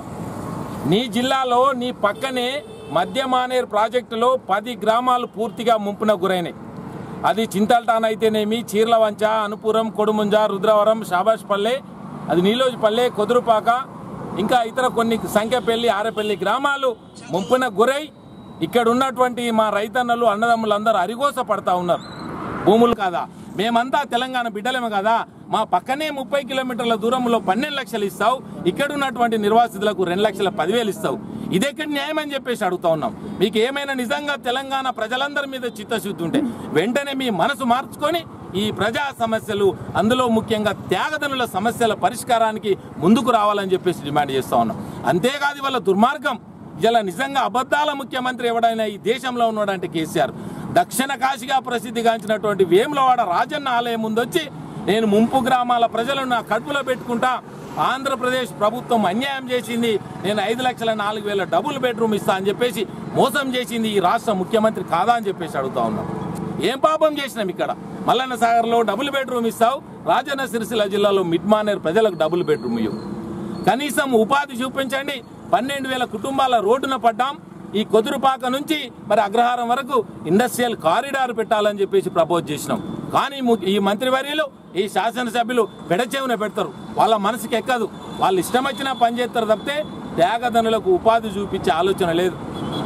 నీ జిల్లాలో నీ పక్కనే మధ్య మానేరు ప్రాజెక్టులో పది గ్రామాలు పూర్తిగా ముంపున గురైనాయి అది చింతల్టాన్ అయితేనేమి చీర్లవంచ అనుపురం కొడుముంజ రుద్రవరం షాబాష్పల్లె అది నీలోజిపల్లె కొదురుపాక ఇంకా ఇతర కొన్ని సంఖ్యపల్లి ఆరపల్లి గ్రామాలు ముంపున గురై ఇక్కడ ఉన్నటువంటి మా రైతన్నలు అన్నదమ్ములు అందరూ అరిగోస పడతా ఉన్నారు భూములు కాదా మేమంతా తెలంగాణ బిడ్డలేము కదా మా పక్కనే ముప్పై కిలోమీటర్ల దూరంలో పన్నెండు లక్షలు ఇస్తావు ఇక్కడ ఉన్నటువంటి నిర్వాసితులకు రెండు లక్షల పదివేలు ఇస్తావు ఇదెక్కడ న్యాయం అని చెప్పేసి అడుగుతా ఉన్నాం మీకు ఏమైనా నిజంగా తెలంగాణ ప్రజలందరి మీద చిత్తశుద్ధి ఉంటే వెంటనే మీ మనసు మార్చుకొని ఈ ప్రజా సమస్యలు అందులో ముఖ్యంగా త్యాగదనుల సమస్యల పరిష్కారానికి ముందుకు రావాలని చెప్పేసి డిమాండ్ చేస్తా ఉన్నాం అంతేకాదు వాళ్ళ దుర్మార్గం ఇలా నిజంగా అబద్ధాల ముఖ్యమంత్రి ఎవడైనా ఈ దేశంలో ఉన్నాడంటే కేసీఆర్ దక్షిణ కాశీగా ప్రసిద్ధిగాంచినటువంటి వేములవాడ రాజన్న ఆలయం ముందొచ్చి నేను ముంపు గ్రామాల ప్రజలను నా కడుపులో పెట్టుకుంటా ఆంధ్రప్రదేశ్ ప్రభుత్వం అన్యాయం చేసింది నేను ఐదు లక్షల నాలుగు వేల డబుల్ బెడ్రూమ్ ఇస్తా అని చెప్పేసి మోసం చేసింది ఈ రాష్ట్ర ముఖ్యమంత్రి కాదా అని చెప్పేసి అడుగుతా ఉన్నాం ఏం పాపం చేసినాం ఇక్కడ మల్లన్న సాగర్లో డబుల్ బెడ్రూమ్ ఇస్తావు రాజన్న సిరిసిల్ల జిల్లాలో మిడ్ మానేర్ ప్రజలకు డబుల్ బెడ్రూమ్ ఇవ్వు కనీసం ఉపాధి చూపించండి పన్నెండు వేల కుటుంబాల రోడ్డున పడ్డాం ఈ కొదురుపాక నుంచి మరి అగ్రహారం వరకు ఇండస్ట్రియల్ కారిడార్ పెట్టాలని చెప్పేసి ప్రపోజ్ చేసినాం కానీ ము- ఈ మంత్రివర్యులు ఈ శాసనసభ్యులు పెడచెవున పెడతారు వాళ్ళ మనసుకి ఎక్కదు వాళ్ళు ఇష్టం వచ్చినా పని చేస్తారు తప్పితే త్యాగదనులకు ఉపాధి చూపించే ఆలోచన లేదు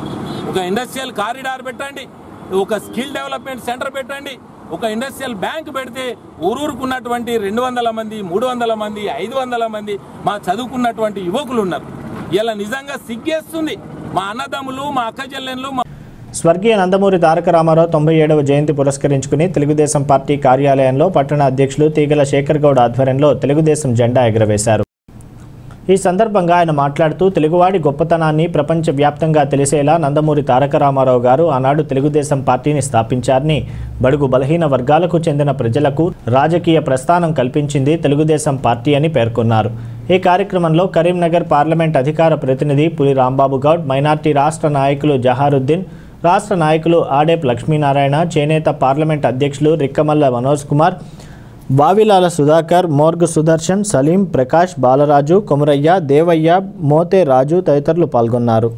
ఒక ఇండస్ట్రియల్ కారిడార్ పెట్టండి ఒక స్కిల్ డెవలప్మెంట్ సెంటర్ పెట్టండి ఒక ఇండస్ట్రియల్ బ్యాంక్ పెడితే ఊరూరుకున్నటువంటి రెండు వందల మంది మూడు వందల మంది ఐదు వందల మంది మా చదువుకున్నటువంటి యువకులు ఉన్నారు ఇలా నిజంగా సిగ్గేస్తుంది మా అన్నదమ్ములు మా అక్క చెల్లెళ్ళు మా స్వర్గీయ నందమూరి తారక రామారావు తొంభై ఏడవ జయంతి పురస్కరించుకుని తెలుగుదేశం పార్టీ కార్యాలయంలో పట్టణ అధ్యక్షులు తీగల శేఖర్ గౌడ్ ఆధ్వర్యంలో తెలుగుదేశం జెండా ఎగురవేశారు ఈ సందర్భంగా ఆయన మాట్లాడుతూ తెలుగువాడి గొప్పతనాన్ని ప్రపంచవ్యాప్తంగా తెలిసేలా నందమూరి తారక రామారావు గారు ఆనాడు తెలుగుదేశం పార్టీని స్థాపించారని బడుగు బలహీన వర్గాలకు చెందిన ప్రజలకు రాజకీయ ప్రస్థానం కల్పించింది తెలుగుదేశం పార్టీ అని పేర్కొన్నారు ఈ కార్యక్రమంలో కరీంనగర్ పార్లమెంట్ అధికార ప్రతినిధి పులి రాంబాబు గౌడ్ మైనార్టీ రాష్ట్ర నాయకులు జహారుద్దీన్ రాష్ట్ర నాయకులు ఆడేప్ లక్ష్మీనారాయణ చేనేత పార్లమెంట్ అధ్యక్షులు రిక్కమల్ల మనోజ్ కుమార్ వావిలాల సుధాకర్ మోర్గు సుదర్శన్ సలీం ప్రకాష్ బాలరాజు కొమరయ్య దేవయ్య మోతే రాజు తదితరులు పాల్గొన్నారు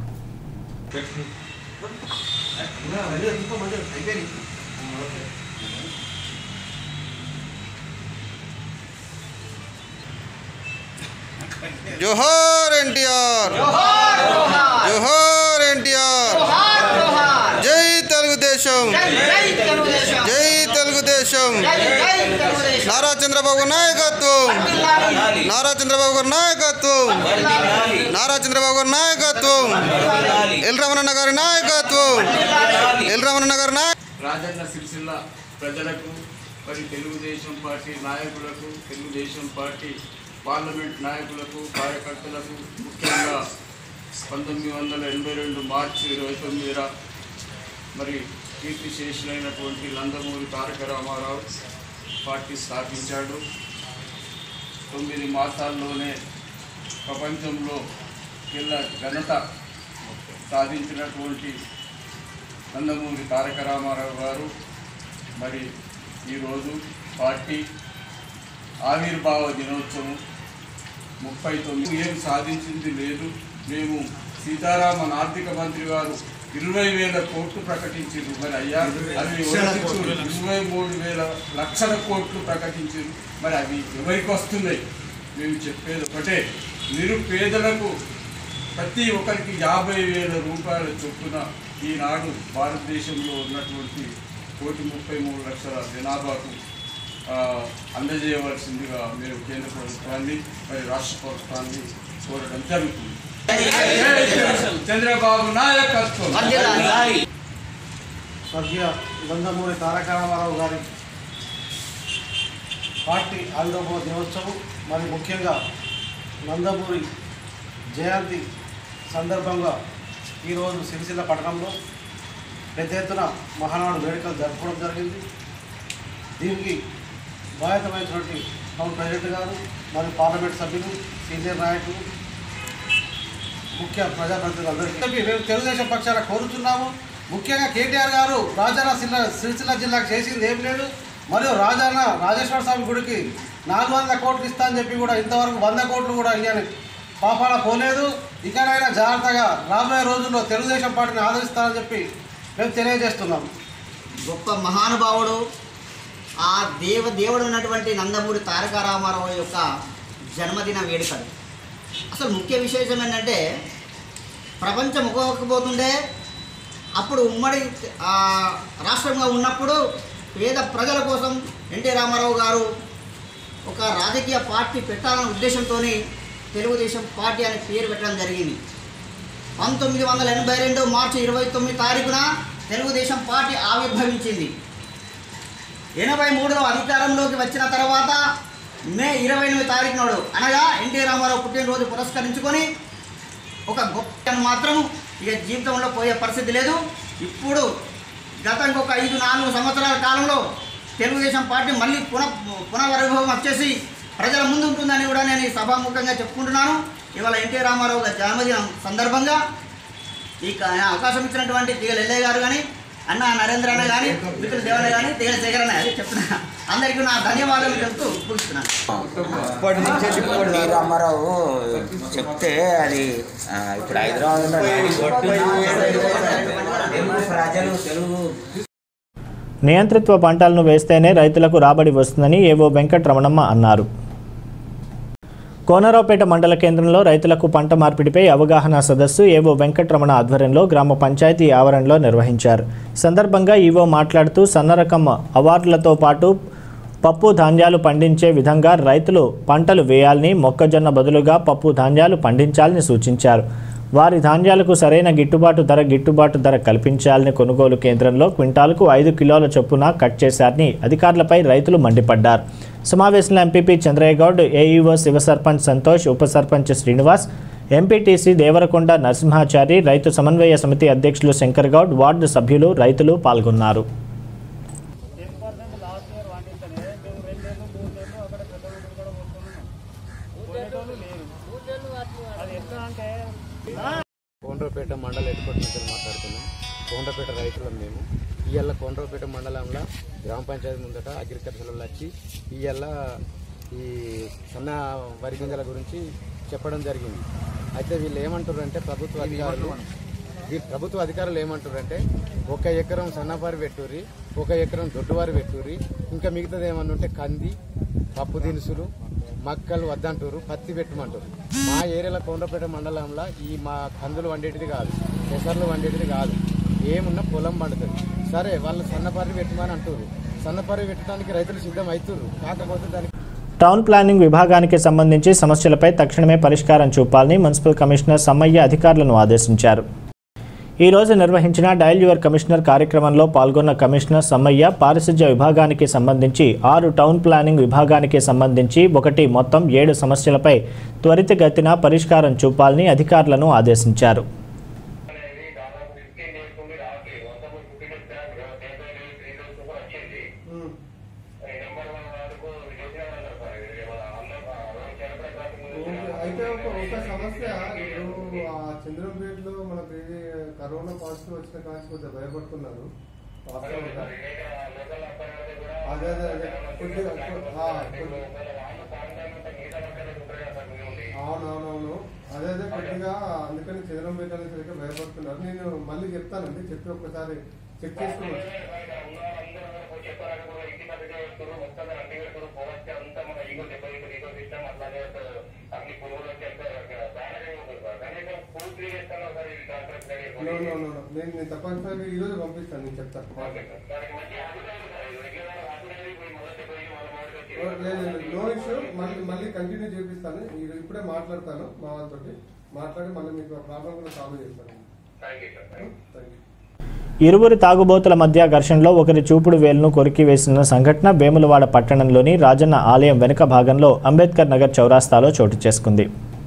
జోహార్ ఎన్టీఆర్ జోహార్ ఎన్టీఆర్ జై తెలుగుదేశం జై తెలుగుదేశం నారా చంద్రబాబు నాయకత్వం నారా చంద్రబాబు గారి నాయకత్వం నారా చంద్రబాబు గారి నాయకత్వం ఎల్ రమణన్న గారి నాయకత్వం ఎల్ రమణన్న గారి నాయ రాజన్న సిరిసిల్ల ప్రజలకు మరి తెలుగుదేశం పార్టీ నాయకులకు తెలుగుదేశం పార్టీ పార్లమెంట్ నాయకులకు కార్యకర్తలకు ముఖ్యంగా పంతొమ్మిది వందల ఎనభై రెండు మార్చి ఇరవై తొమ్మిదిన మరి కీర్తిశేషులైనటువంటి నందమూరి తారక రామారావు పార్టీ స్థాపించాడు తొమ్మిది మాసాల్లోనే ప్రపంచంలో కిల్ల ఘనత సాధించినటువంటి నందమూరి తారక రామారావు గారు మరి ఈరోజు పార్టీ ఆవిర్భావ దినోత్సవం ముప్పై తొమ్మిది ఏం సాధించింది లేదు మేము సీతారామన్ ఆర్థిక మంత్రి గారు ఇరవై వేల కోట్లు ప్రకటించారు మరి అయ్యా అవి ఒడిదుడుకు ఇరవై మూడు వేల లక్షల కోట్లు ప్రకటించారు మరి అవి ఎవరికి వస్తున్నాయి మేము చెప్పేది ఒకటే నిరుపేదలకు ప్రతి ఒక్కరికి యాభై వేల రూపాయల చొప్పున ఈనాడు భారతదేశంలో ఉన్నటువంటి కోటి ముప్పై మూడు లక్షల జనాభాకు ఆ, అందజేయవలసిందిగా మీరు కేంద్ర ప్రభుత్వాన్ని మరి రాష్ట్ర ప్రభుత్వాన్ని కోరడం జరుగుతుంది చంద్రబాబు నాయకత్వం స్వర్గీయ నందమూరి తారక రామారావు గారి పార్టీ ఆవిర్భావ దినోత్సవం మరి ముఖ్యంగా నందమూరి జయంతి సందర్భంగా ఈరోజు సిరిసిల్ల పట్టణంలో పెద్ద ఎత్తున మహానాడు వేడుకలు జరుపుకోవడం జరిగింది దీనికి బాధ్యతమైనటువంటి టౌన్ ప్రెసిడెంట్ గారు మరియు పార్లమెంట్ సభ్యులు సీనియర్ నాయకులు ముఖ్య ప్రజాప్రతినిధులు అందరికీ మేము తెలుగుదేశం పక్షాన కోరుతున్నాము ముఖ్యంగా కేటీఆర్ గారు రాజన్న సిల్ల సిరిసిల్ల జిల్లాకు చేసింది ఏం లేదు మరియు రాజన్న రాజేశ్వర స్వామి గుడికి నాలుగు వందల కోట్లు ఇస్తా అని చెప్పి కూడా ఇంతవరకు వంద కోట్లు కూడా ఇయ్యని పాపాల పోలేదు ఇకనైనా జాగ్రత్తగా రాబోయే రోజుల్లో తెలుగుదేశం పార్టీని ఆదరిస్తారని చెప్పి మేము తెలియజేస్తున్నాం గొప్ప మహానుభావుడు ఆ దేవ దేవుడు ఉన్నటువంటి నందమూరి తారక రామారావు యొక్క జన్మదిన వేడుకలు అసలు ముఖ్య విశేషం ఏంటంటే ప్రపంచం ఒక్కొక్కపోతుండే అప్పుడు ఉమ్మడి ఆ, రాష్ట్రంగా ఉన్నప్పుడు పేద ప్రజల కోసం ఎన్టీ రామారావు గారు ఒక రాజకీయ పార్టీ పెట్టాలనే ఉద్దేశంతో తెలుగుదేశం పార్టీ అనే పేరు పెట్టడం జరిగింది పంతొమ్మిది వందల ఎనభై రెండు మార్చి ఇరవై తొమ్మిది తారీఖున తెలుగుదేశం పార్టీ ఆవిర్భవించింది ఎనభై మూడులో అధికారంలోకి వచ్చిన తర్వాత మే ఇరవై ఎనిమిది తారీఖు నాడు అనగా ఎన్టీ రామారావు పుట్టినరోజు పురస్కరించుకొని ఒక గొప్ప మాత్రం ఇక జీవితంలో పోయే పరిస్థితి లేదు ఇప్పుడు గత ఇంకొక ఐదు నాలుగు సంవత్సరాల కాలంలో తెలుగుదేశం పార్టీ మళ్ళీ పునః పునర్వైభవం వచ్చేసి ప్రజల ముందు ఉంటుందని కూడా నేను ఈ సభాముఖంగా చెప్పుకుంటున్నాను ఇవాళ ఎన్టీ రామారావు గారి జన్మదినం సందర్భంగా ఈ క- అవకాశం ఇచ్చినటువంటి తీగల ఎల్లయ్య గారు కానీ అన్న నరేంద్ర అన్న కానీ మిత్రులు దేవన్న కానీ తీగల శేఖర్ అన్న అది చెప్తున్నా అందరికీ నా ధన్యవాదాలు చెప్తూ ముగిస్తున్నాను ఇప్పటి నుంచి ఇప్పటి రామారావు చెప్తే అది ఆ, ఇప్పుడు హైదరాబాద్లో తెలుగు ప్రజలు తెలుగు నియంత్రిత్వ పంటలను వేస్తేనే రైతులకు రాబడి వస్తుందని ఏవో వెంకటరమణమ్మ అన్నారు కోనరావుపేట మండల కేంద్రంలో రైతులకు పంట మార్పిడిపై అవగాహన సదస్సు ఏవో వెంకటరమణ ఆధ్వర్యంలో గ్రామ పంచాయతీ ఆవరణలో నిర్వహించారు ఈ సందర్భంగా ఈవో మాట్లాడుతూ సన్నరకం అవార్డులతో పాటు పప్పు ధాన్యాలు పండించే విధంగా రైతులు పంటలు వేయాలని మొక్కజొన్న బదులుగా పప్పు ధాన్యాలు పండించాలని సూచించారు వారి ధాన్యాలకు సరైన గిట్టుబాటు ధర గిట్టుబాటు ధర కల్పించాలని కొనుగోలు కేంద్రంలో క్వింటాలకు ఐదు కిలోల చొప్పున కట్ చేశారని అధికారులపై రైతులు మండిపడ్డారు సమావేశంలో ఎంపీపీ చంద్రయ్య గౌడ్ ఏఈఓ శివ సర్పంచ్ సంతోష్ ఉప సర్పంచ్ శ్రీనివాస్ ఎంపీటీసీ దేవరకొండ నరసింహాచారి రైతు సమన్వయ సమితి అధ్యక్షులు శంకర్ గౌడ్ వార్డు సభ్యులు రైతులు పాల్గొన్నారు కోండ్రపేట మండల హెడ్ క్వార్టర్ నుంచి మాట్లాడుతున్నాం కోండ్రపేట రైతులం మేము ఇవాళ కోండ్రపేట మండలంలో గ్రామ పంచాయతీ ముందట అగ్రికల్చర్ వాళ్ళు వచ్చి ఇవాళ ఈ సన్న వరి గింజల గురించి చెప్పడం జరిగింది అయితే వీళ్ళు ఏమంటారు అంటే ప్రభుత్వ అధికారులు ఈ ప్రభుత్వ అధికారులు ఏమంటారు అంటే ఒక ఎకరం సన్నవారి పెట్టుర్రి ఒక ఎకరం దొడ్డువారి పెట్టుర్రి ఇంకా మిగతాది ఏమన్నా ఉంటే కంది పప్పు దినుసులు మక్కలు వద్దంటారు పత్తి పెట్టమంటారు మా ఏరియాలో కొండపేట మండలంలో ఈ మా కందులు వండేటిది కాదు పెసర్లు వండేటిది కాదు ఏమున్నా పొలం పండుతుంది సరే వాళ్ళు సన్నపర్రి పెట్టమని అంటారు సన్నపర్రి పెట్టడానికి రైతులు సిద్ధం అవుతుర్రు కాకపోతే దానికి టౌన్ ప్లానింగ్ విభాగానికి సంబంధించి సమస్యలపై తక్షణమే పరిష్కారం చూపాలని మున్సిపల్ కమిషనర్ సమ్మయ్య అధికారులను ఆదేశించారు ఈ రోజు నిర్వహించిన డయల్ యువర్ కమిషనర్ కార్యక్రమంలో పాల్గొన్న కమిషనర్ సమ్మయ్య పారిశుధ్య విభాగానికి సంబంధించి ఆరు టౌన్ ప్లానింగ్ విభాగానికి సంబంధించి ఒకటి మొత్తం ఏడు సమస్యలపై త్వరితగతిన పరిష్కారం చూపాలని అధికారులను ఆదేశించారు అయితే ఒక ఒక సమస్య ఇప్పుడు ఆ చంద్రంపేటలో మనకి ఇది కరోనా పాజిటివ్ వచ్చిన కాంచి కొంచెం భయపడుతున్నారు వాస్తవంగా అదే అదే అదే కొద్దిగా ఆ, కొద్ది- అవునవునవును అదే అదే కొద్దిగా అందుకని చంద్రంపేట అనేది సరిగ్గా భయపడుతున్నారు నేను మళ్ళీ చెప్తానండి చెప్పి ఒకసారి చెక్ చేసుకోవచ్చు నో నో నో నో. నేను నేను తప్పనిసరిగా ఈ రోజు పంపిస్తాను నేను చెప్తాను లేదు లేదు నో ఇష్యూ మళ్ళీ మళ్ళీ కంటిన్యూ చేపిస్తాను ఈ- ఇప్పుడే మాట్లాడతాను మా వాళ్ళతోటి మాట్లాడి మళ్ళీ మీకు ఆ ప్రాబ్లం కూడా సాల్వ్ చేస్తాను థ్యాంక్ యూ ఇరువురి తాగుబోతుల మధ్య ఘర్షణలో ఒకరి చూపుడు వేలును కొరికి వేసిన సంఘటన వేములవాడ పట్టణంలోని రాజన్న ఆలయం వెనుక భాగంలో అంబేద్కర్ నగర్ చౌరాస్తాలో చోటు చేసుకుంది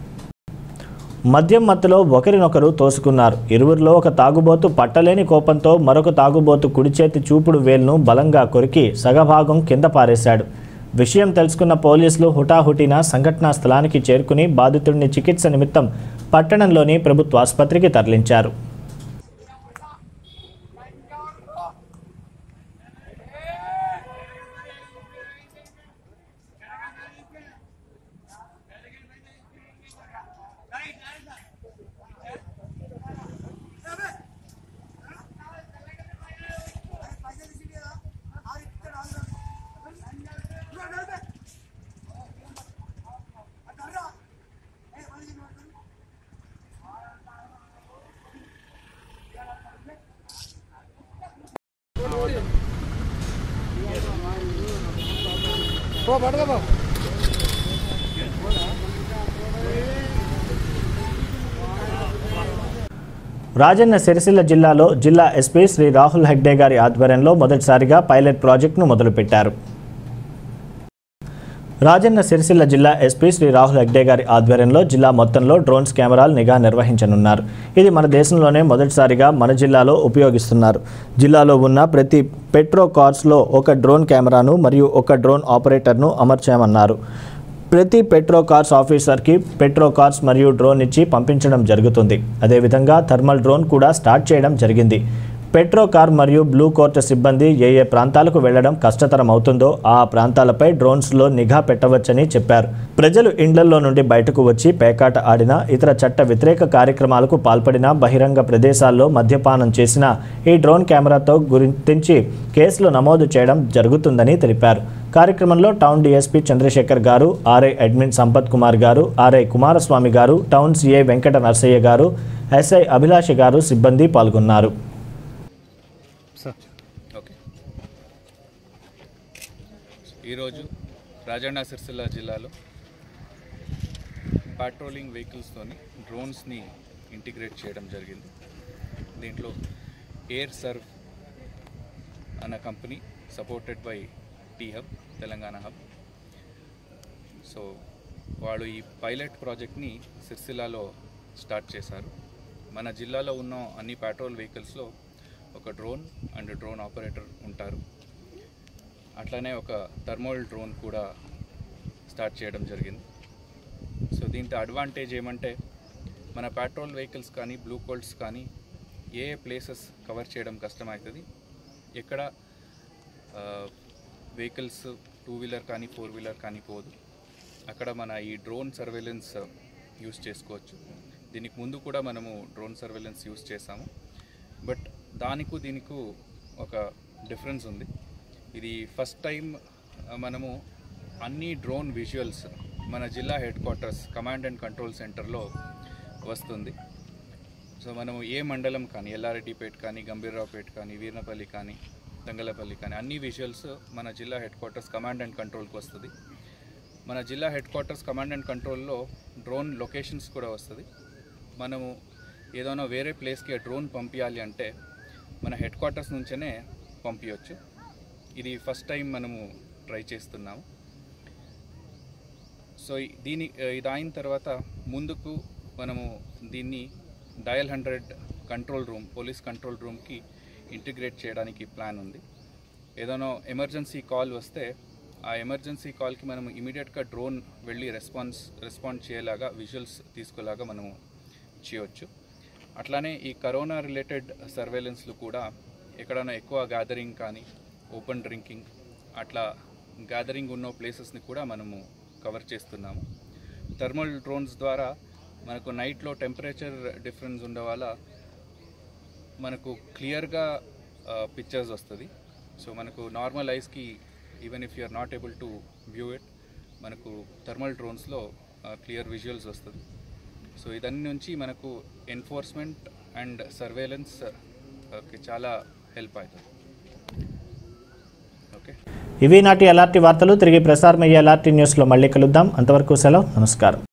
మద్యం మత్తులో ఒకరినొకరు తోసుకున్నారు ఇరువురిలో ఒక తాగుబోతు పట్టలేని కోపంతో మరొక తాగుబోతు కుడి చేతి చూపుడు వేలును బలంగా కొరికి సగభాగం కింద పారేశాడు విషయం తెలుసుకున్న పోలీసులు హుటాహుటిన సంఘటనా స్థలానికి చేరుకుని బాధితుడిని చికిత్స నిమిత్తం పట్టణంలోని ప్రభుత్వ ఆసుపత్రికి తరలించారు రాజన్న సిరిసిల్ల జిల్లాలో జిల్లా ఎస్పీ శ్రీ రాహుల్ హెగ్డే గారి ఆధ్వర్యంలో మొదటిసారిగా పైలట్ ప్రాజెక్టును మొదలుపెట్టారు రాజన్న సిరిసిల్ల జిల్లా ఎస్పీ శ్రీ రాహుల్ హెగ్డే గారి ఆధ్వర్యంలో జిల్లా మొత్తంలో డ్రోన్స్ కెమెరాలు నిఘా నిర్వహించనున్నారు ఇది మన దేశంలోనే మొదటిసారిగా మన జిల్లాలో ఉపయోగిస్తున్నారు జిల్లాలో ఉన్న ప్రతి పెట్రో కార్స్లో ఒక డ్రోన్ కెమెరాను మరియు ఒక డ్రోన్ ఆపరేటర్ను అమర్చామన్నారు ప్రతి పెట్రో కార్స్ ఆఫీసర్కి పెట్రో కార్స్ మరియు డ్రోన్ ఇచ్చి పంపించడం జరుగుతుంది అదేవిధంగా థర్మల్ డ్రోన్ కూడా స్టార్ట్ చేయడం జరిగింది పెట్రో కార్ మరియు బ్లూ కోర్ట్ సిబ్బంది ఏ ఏ ప్రాంతాలకు వెళ్లడం కష్టతరం అవుతుందో ఆ ప్రాంతాలపై డ్రోన్స్లో నిఘా పెట్టవచ్చని చెప్పారు ప్రజలు ఇండ్లలో నుండి బయటకు వచ్చి పేకాట ఆడినా ఇతర చట్ట వ్యతిరేక కార్యక్రమాలకు పాల్పడినా బహిరంగ ప్రదేశాల్లో మద్యపానం చేసిన ఈ డ్రోన్ కెమెరాతో గుర్తించి కేసులు నమోదు చేయడం జరుగుతుందని తెలిపారు కార్యక్రమంలో టౌన్ డీఎస్పీ చంద్రశేఖర్ గారు ఆర్ఐ అడ్మిన్ సంపత్ కుమార్ గారు ఆర్ఐ కుమారస్వామి గారు టౌన్ సిఐ వెంకట నర్సయ్య గారు ఎస్ఐ అభిలాష గారు సిబ్బంది పాల్గొన్నారు ఓకే ఈరోజు రాజన్న సిరిసిల్ల జిల్లాలో పాట్రోలింగ్ వెహికల్స్తోని డ్రోన్స్ని ఇంటిగ్రేట్ చేయడం జరిగింది దీంట్లో ఎయిర్ సర్వ్ అన్న company supported by T hub Telangana hub so వాళ్ళు ఈ పైలట్ ప్రాజెక్ట్ని సిరిసిల్లాలో స్టార్ట్ చేశారు మన జిల్లాలో ఉన్న అన్ని పెట్రోల్ వెహికల్స్లో ఒక డ్రోన్ అండ్ డ్రోన్ ఆపరేటర్ ఉంటారు అట్లానే ఒక థర్మల్ డ్రోన్ కూడా స్టార్ట్ చేయడం జరిగింది సో దీంతో అడ్వాంటేజ్ ఏమంటే మన పెట్రోల్ వెహికల్స్ కానీ బ్లూ కోల్డ్స్ కానీ ఏ ఏ ప్లేసెస్ కవర్ చేయడం కష్టమవుతుంది ఎక్కడ వెహికల్స్ టూ వీలర్ కానీ ఫోర్ వీలర్ కానీ పోదు అక్కడ మన ఈ డ్రోన్ సర్వేలెన్స్ యూస్ చేసుకోవచ్చు దీనికి ముందు కూడా మనము డ్రోన్ సర్వేలెన్స్ యూస్ చేసాము బట్ దానికి దీనికి ఒక డిఫరెన్స్ ఉంది ఇది ఫస్ట్ టైం మనము అన్ని డ్రోన్ విజువల్స్ మన జిల్లా headquarters command and control సెంటర్లో వస్తుంది సో మనము ఏ మండలం కానీ ఎల్లారెడ్డిపేట కానీ గంభీర్రావుపేట కానీ వీర్నపల్లి కానీ తంగలపల్లి కానీ అన్ని విజువల్స్ మన జిల్లా హెడ్ క్వార్టర్స్ కమాండ్ అండ్ కంట్రోల్కి వస్తుంది మన జిల్లా హెడ్ క్వార్టర్స్ కమాండ్ అండ్ కంట్రోల్లో డ్రోన్ లొకేషన్స్ కూడా వస్తుంది మనము ఏదైనా వేరే ప్లేస్కి డ్రోన్ పంపించాలి అంటే మన హెడ్ క్వార్టర్స్ నుంచే పంపించవచ్చు ఇది ఫస్ట్ టైం మనము ట్రై చేస్తున్నాము సో ఈ- దీని ఇది అయిన తర్వాత ముందుకు మనము దీన్ని dial hundred control room police control రూమ్కి ఇంటిగ్రేట్ చేయడానికి ప్లాన్ ఉంది ఏదైనా ఎమర్జెన్సీ కాల్ వస్తే ఆ ఎమర్జెన్సీ కాల్కి మనం ఇమీడియట్గా డ్రోన్ వెళ్ళి రెస్పాన్స్ రెస్పాండ్ చేయలాగా విజువల్స్ తీసుకులాగా మనము చేయవచ్చు అట్లానే ఈ కరోనా రిలేటెడ్ సర్వేలెన్స్లు కూడా ఎక్కడైనా ఎక్కువ గ్యాదరింగ్ కానీ ఓపెన్ డ్రింకింగ్ అట్లా గ్యాదరింగ్ ఉన్న ప్లేసెస్ని కూడా మనము కవర్ చేస్తున్నాము థర్మల్ డ్రోన్స్ ద్వారా మనకు నైట్లో టెంపరేచర్ డిఫరెన్స్ ఉండే వల్ల మనకు క్లియర్గా పిక్చర్స్ వస్తుంది సో మనకు నార్మల్ ఐస్కి even if you're not able to view it మనకు థర్మల్ డ్రోన్స్లో క్లియర్ విజువల్స్ వస్తుంది సో ఇదన్నీ నుంచి మనకు ఎన్ఫోర్స్మెంట్ అండ్ సర్వేలెన్స్ చాలా హెల్ప్ అవుతుంది ఓకే ఇవి నాటి ఎలాంటి వార్తలు తిరిగి ప్రసారమయ్యే ఎలాంటి న్యూస్లో మళ్ళీ కలుద్దాం అంతవరకు సెలవు నమస్కారం